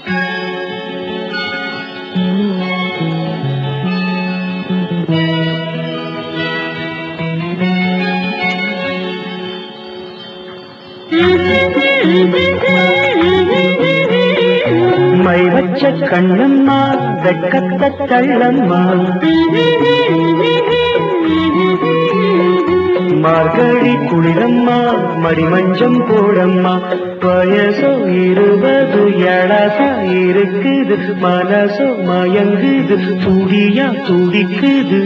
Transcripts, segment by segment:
my வச்ச கண்ணம்மா வெட்கத்த தள்ளம்மா மார்கழி குளிரம்மா மடிமஞ்சம் போடம்மா வயசோ இருபது எழசா இருக்குது மனசோ மயங்குது துடியா துடிக்குது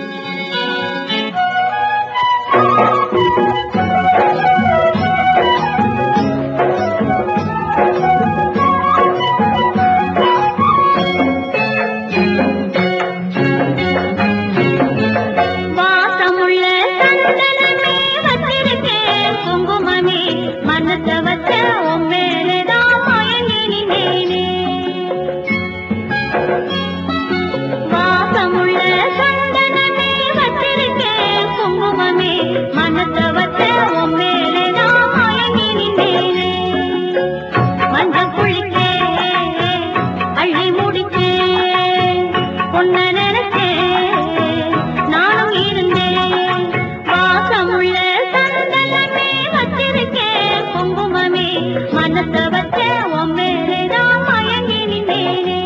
வாசமுள்ள சந்தனமே வச்சிருக்கேன் குங்குமமே மனச வச்ச உன் மேலதான் மயங்கி நின்னேனே வாசமுள்ள சந்தனமே வச்சிருக்கேன் குங்குமமே மனச வச்ச உன் மேலதான் மயங்கி நின்னேனே மஞ்சள் குளிச்சே அள்ளி முடிச்சே உன்னை நினைச்சேன் நானும் இருந்தேன் வாசமுள்ள சந்தனமே வச்சிருக்கேன் குங்குமமே மனச வச்ச உன் மேலேதான் மயங்கி நின்னேனே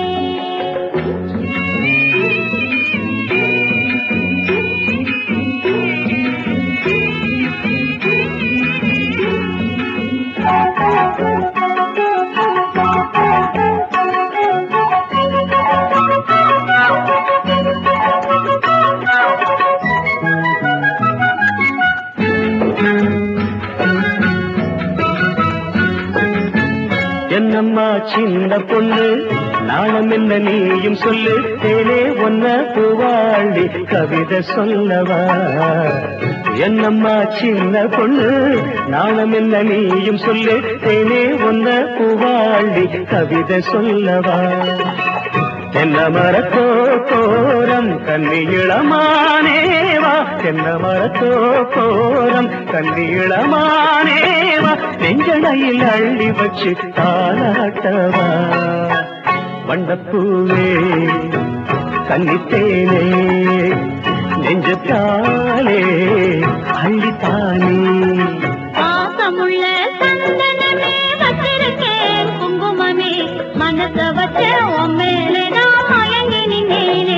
என்னம்மா சின்ன பொண்ணு நாளம் என்ன நீயும் சொல்லு தேனே ஒன்ன பூவாண்டி கவிதை சொல்லவா என்னம்மா சின்ன பொண்ணு நாளம் என்ன நீயும் சொல்லு தேனே ஒன்ன பூவாண்டி கவிதை சொல்லவா என்ன மரத்தோ கோரம் கன்னி இளமானேவா என்ன மரத்தோ கோரம் கன்னி இளமானேவா நெஞ்சடையில் அள்ளி வச்சு தாளாட்டவா வண்டப்பூவே கன்னித்தேனே நெஞ்சத்தாலே அள்ளித்தானே பாசமுள்ள சந்தனமே வச்சிருக்கேன் குங்குமமே மனச வச்ச உன் மேலே நான் மயங்கி நின்னேனே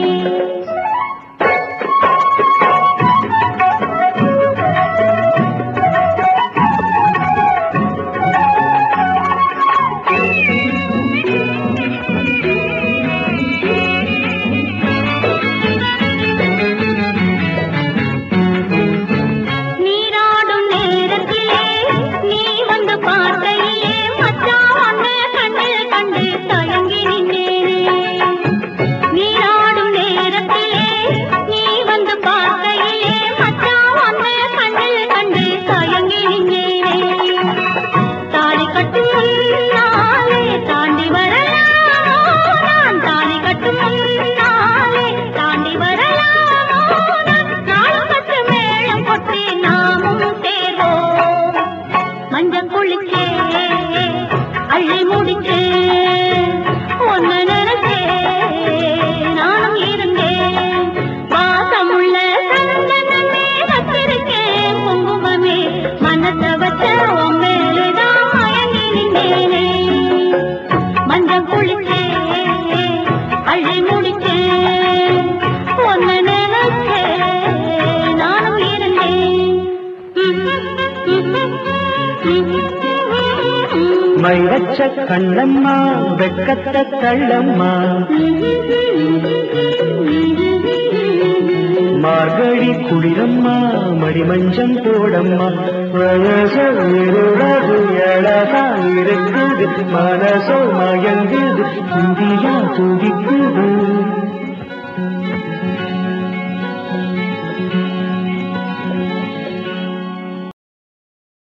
நீராடும் நேரத்திலே நீ வந்து பார்க்கையிலே மச்சான் உன்னை கண்ணில் கண்டு தயங்கி நின்னேனே நீராடும் நேரத்திலே நீ வந்து பார்க்கையிலே மச்சான் உன்னை கண்ணில் கண்டு தயங்கி நின்னேனே தாலி கட்டும் முன்னாலே தாண்டி வரலாமோ நான் தாலி கட்டும் முன்னாலே தாண்டி வரலாமோ நான் நாளும் பத்து மேளம் கொட்டி நாமும் சேர்வோம் மஞ்சள் குளிச்சே அள்ளி முடிச்சே ஒன்னு நினைச்சே நானும் இருந்தேன் வாசமுள்ள சந்தனமே வச்சிருக்கேன் குங்குமமே மனச வச்ச உன் மேலேதான் மயங்கி நின்னேனே மஞ்சள் குளிச்சே அள்ளி முடிச்சே ஒன்னு நினைச்சே நானும் இருந்தேன் மை வச்ச கண்ணம்மா வெட்கத்த தள்ளம்மா மார்கழி குளிரம்மா மடிமஞ்சம் போடம்மா வயசோ இருபது எழகா இருக்குது மனசோ மயங்குது இந்தியா துடிக்குது